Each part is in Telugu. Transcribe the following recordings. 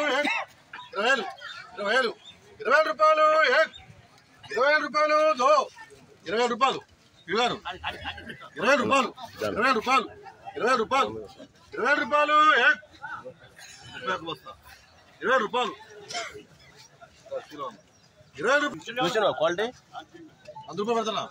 ఇరవై వేలు ఇరవై వేలు ఇరవై వేల రూపాయలు ఏక్ ఇరవై వేల రూపాయలు దో ఇరవై వేల రూపాయలు ఇవ్వరు ఇరవై రూపాయలు ఇరవై వేల రూపాయలు ఇరవై రూపాయలు ఇరవై వేల రూపాయలు ఏక్ ముప్పై ఒక్క బస్తా ఇరవై రూపాయలు ఇరవై రూపాయలు చూసినావా క్వాలిటీ వంద రూపాయలు పెడతానా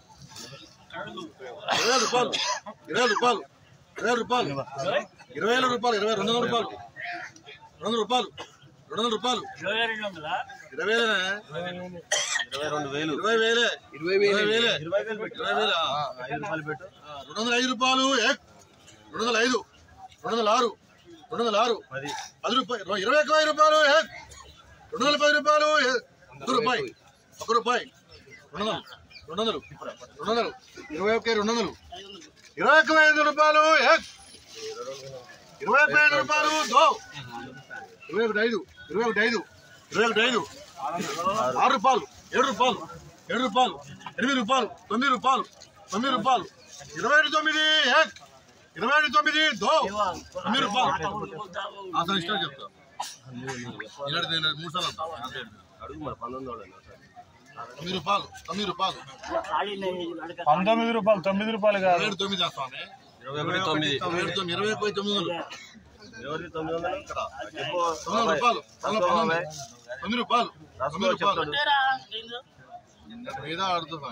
ఇరవై రూపాయలు ఇరవై రూపాయలు ఇరవై రూపాయలు ఇరవై వేల రూపాయలు ఇరవై రెండు వందల రూపాయలు రెండు వందల రూపాయలు రెండు వందల రూపాయలు ఇరవై వేలే ఇరవై రెండు వేలు ఇరవై వేలే ఇరవై వేలే ఇరవై వేలు పెట్టు ఇరవై వేలే ఆ, ఐదు రూపాయలు పెట్టు ఆ, రెండు వందల ఐదు రూపాయలు ఏక్ రెండు వందల ఐదు రెండు వందల ఆరు రెండు వందల ఆరు పది పది రూపాయలు ఇరవై ఒక్క వెయ్యి రూపాయలు ఏక్ రెండు వందల పది రూపాయలు ఏ- ఒక రూపాయి ఒక రూపాయి రెండు వందలు రెండు వందలు రెండు వందలు ఇరవై ఒక్క రెండు వందలు ఇరవై ఒక్క ఐదు రూపాయలు ఏక్ ఇరవై ఒక్క ఐదు రూపాయలు దో ఇరవై ఒకటి ఐదు ఇరవై ఒకటి ఐదు ఇరవై ఒకటి ఐదు ఆరు రూపాయలు ఏడు రూపాయలు ఏడు రూపాయలు ఎనిమిది రూపాయలు తొమ్మిది రూపాయలు తొమ్మిది రూపాయలు ఇరవై ఐదు తొమ్మిది ఏక్ ఇరవై ఐదు తొమ్మిది దో తొమ్మిది రూపాయలు అసలు ఇష్టం చెప్తా ఇలాంటి నేను మూడు సార్లు అంటా. అడుగు మరి పంతొమ్మిది వాళ్ళు తొమ్మిది రూపాయలు తొమ్మిది రూపాయలు పంతొమ్మిది రూపాయలు తొమ్మిది రూపాయలు కాదు ఇరవై ఏడు తొమ్మిది చేస్తాను ఇరవై ఒకటి తొమ్మిది ఇరవై ఏడు తొమ్మిది ఇరవై ఒకటి తొమ్మిది వందలు ఎవరికి తొమ్మిది వందలు ఇక్కడ చెప్పు తొమ్మిది వందల రూపాయలు తొమ్మిది రాసుకో వందల బాబాయ్. తొమ్మిది రూపాయలు తొమ్మిది రాసుకో రూపాయలు చెప్తాడు మీద ఆడుతున్నా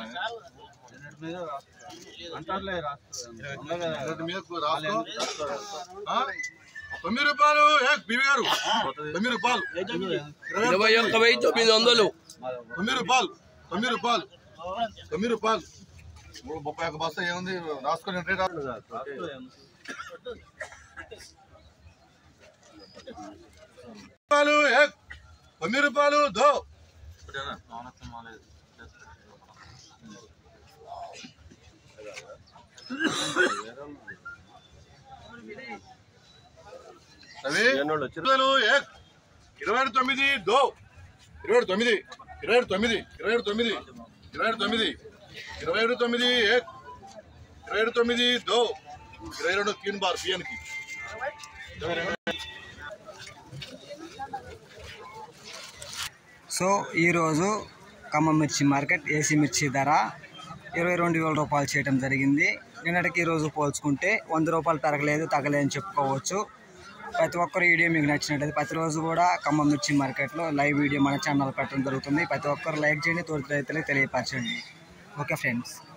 అంటారులే ఇరవై మీద రాసుకో ఆ? తొమ్మిది రూపాయలు ఏ బీబీ గారు తొమ్మిది రూపాయలు ఇరవై ఒక్క వెయ్యి తొమ్మిది వందలు తొమ్మిది రూపాయలు తొమ్మిది రూపాయలు తొమ్మిది రూపాయలు మూడు ముప్పై ఒక్క బస్తా ఏముంది రాసుకొని రేట్ రా- రూపాయలు ఏ తొమ్మిది రూపాయలు దో అవి ఎన్నోళ్ళు వచ్చారు రూపాయలు ఏ ఇరవై ఏడు తొమ్మిది దో ఇరవై ఏడు తొమ్మిది ఇరవై ఏడు తొమ్మిది ఇరవై ఏడు తొమ్మిది ఇరవై ఏడు తొమ్మిది ఇరవై ఏడు తొమ్మిది ఏ ఇరవై ఏడు తొమ్మిది దో ఇరవై రెండు క్లీన్ బార్ పిఎన్కి సో ఈరోజు ఖమ్మం మిర్చి మార్కెట్ ఏసీ మిర్చి ధర ఇరవై రెండు వేల రూపాయలు చేయడం జరిగింది నిన్నటికి ఈరోజు పోల్చుకుంటే వంద రూపాయలు పెరగలేదు తగ్గలేదని చెప్పుకోవచ్చు ప్రతి ఒక్కరు వీడియో మీకు నచ్చినట్లయితే ప్రతిరోజు కూడా ఖమ్మం మిర్చి మార్కెట్లో లైవ్ వీడియో మన ఛానల్ పెట్టడం జరుగుతుంది ప్రతి ఒక్కరు లైక్ చేయండి తోటి రైతులకు తెలియపరచండి ఓకే ఫ్రెండ్స్